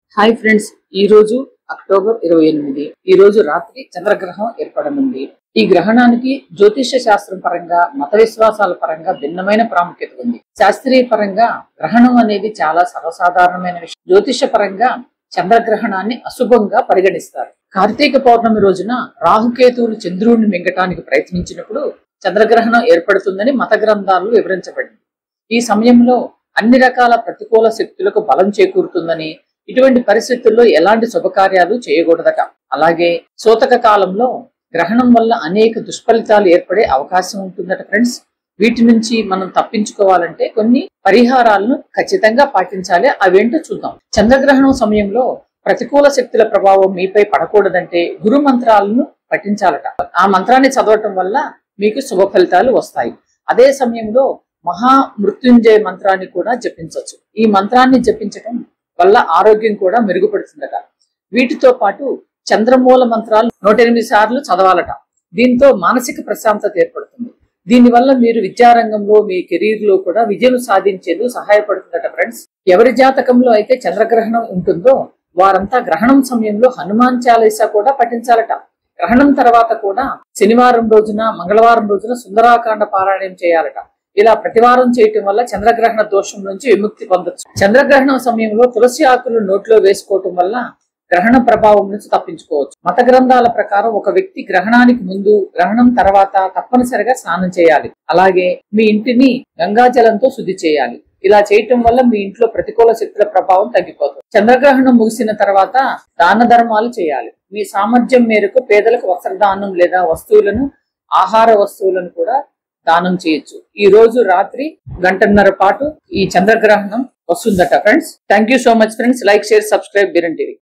hi friends ఈ రోజు October ఇరవై ఎనిమిది ఈ రోజు రాత్రి చంద్రగ్రహణం ఏర్పడనుంది ఈ గ్రహణానికి జ్యోతిష్య శాస్త్రం పరంగా మత విశ్వాసాల పరంగా భిన్నమైన ప్రాముఖ్యత ఉంది శాస్త్రీయ పరంగా గ్రహణం అనేది చాలా సర్వసాధారణమైన విషయం జ్యోతిష పరంగా చంద్రగ్రహణాన్ని అశుభంగా పరిగణిస్తారు కార్తీక పౌర్ణమి రోజున రాహుకేతువులు చంద్రుడిని మింగటానికి ప్రయత్నించినప్పుడు చంద్రగ్రహణం ఏర్పడుతుందని మత గ్రంథాలు వివరించబడింది ఈ సమయంలో అన్ని రకాల ప్రతికూల శక్తులకు బలం చేకూరుతుందని ఇటువంటి పరిస్థితుల్లో ఎలాంటి శుభకార్యాలు చేయకూడదట అలాగే సూతక కాలంలో గ్రహణం వల్ల అనేక దుష్ఫలితాలు ఏర్పడే అవకాశం ఉంటుందట ఫ్రెండ్స్ వీటి నుంచి మనం తప్పించుకోవాలంటే కొన్ని పరిహారాలను ఖచ్చితంగా పాటించాలి అవేంటో చూద్దాం చంద్రగ్రహణం సమయంలో ప్రతికూల శక్తుల ప్రభావం మీపై పడకూడదంటే గురు మంత్రాలను పఠించాలట ఆ మంత్రాన్ని చదవటం వల్ల మీకు శుభ ఫలితాలు వస్తాయి అదే సమయంలో మహా మృత్యుంజయ మంత్రాన్ని కూడా జపించవచ్చు ఈ మంత్రాన్ని జపించటం వల్ల ఆరోగ్యం కూడా మెరుగుపడుతుందట వీటితో పాటు చంద్రమూల మంత్రాలు నూట ఎనిమిది సార్లు చదవాలట దీంతో మానసిక ప్రశాంతత ఏర్పడుతుంది దీనివల్ల మీరు విద్యారంగంలో మీ కెరీర్ లో కూడా విజయం సాధించేందుకు సహాయపడుతుందట ఫ్రెండ్స్ ఎవరి జాతకంలో అయితే చంద్రగ్రహణం ఉంటుందో వారంతా గ్రహణం సమయంలో హనుమాన్ చాలీసా కూడా పఠించాలట గ్రహణం తర్వాత కూడా శనివారం రోజున మంగళవారం రోజున సుందరాకాండ పారాయణం చేయాలట ఇలా ప్రతివారం చేయటం వల్ల చంద్రగ్రహణ దోషం నుంచి విముక్తి పొందొచ్చు చంద్రగ్రహణం సమయంలో తులసి ఆకులు నోట్లో వేసుకోవటం వల్ల గ్రహణ ప్రభావం నుంచి తప్పించుకోవచ్చు మత గ్రంథాల ప్రకారం ఒక వ్యక్తి గ్రహణానికి ముందు గ్రహణం తర్వాత తప్పనిసరిగా స్నానం చేయాలి అలాగే మీ ఇంటిని గంగాజలంతో శుద్ధి చేయాలి ఇలా చేయటం వల్ల మీ ఇంట్లో ప్రతికూల శక్తుల ప్రభావం తగ్గిపోతుంది చంద్రగ్రహణం ముగిసిన తర్వాత దాన ధర్మాలు చేయాలి మీ సామర్థ్యం మేరకు పేదలకు వస్త్రదానం లేదా వస్తువులను ఆహార వస్తువులను కూడా దానం చేయొచ్చు ఈ రోజు రాత్రి గంటన్నర పాటు ఈ చంద్రగ్రహణం వస్తుందట friends thank you so much friends like share subscribe బిరన్ టీవీ